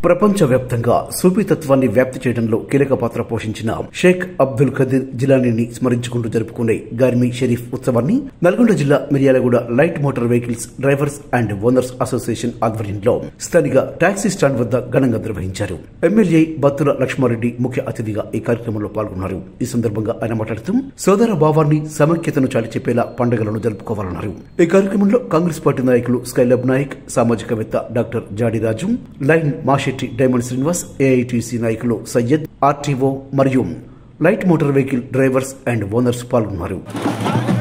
ప్రపంచవ్యాప్తంగా సూఫీతత్వాన్ని వ్యాప్తి చేయడంలో కీలక పాత్ర పోషించిన షేక్ అబ్దుల్ ఖదీర్ జిలానీని స్మరించుకుంటూ జరుపుకునే గార్మీ షరీఫ్ ఉత్సవాన్ని నల్గొండ జిల్లా Miryalaguda light motor vehicles drivers and owners association ఆధ్వర్యంలో స్థానిక టాక్సీ స్టాండ్ వద్ద ఘనంగా నిర్వహించారు ఎమ్మెల్యే బత్తుల లక్ష్మారెడ్డి ముఖ్య అతిథిగా ఈ కార్యక్రమంలో పాల్గొన్నారు ఈ సందర్భంగా ఆయన మాట్లాడుతూ సోదర భావాన్ని సమైక్యతను చాటి చెప్పేలా పండుగలను జరుపుకోవాలన్నారు ఈ కార్యక్రమంలో కాంగ్రెస్ పార్టీ నాయకులు స్కైలబ్ నాయక్ సామాజికవేత్త డాక్టర్ జాడి రాజు లైన్ మాషెట్టి డైమండ్ శ్రీనివాస్ ఏఐటిసి నాయకులు సయ్యద్ ఆర్టీఓ మరియు light motor vehicle drivers and owners పాల్గొన్నారు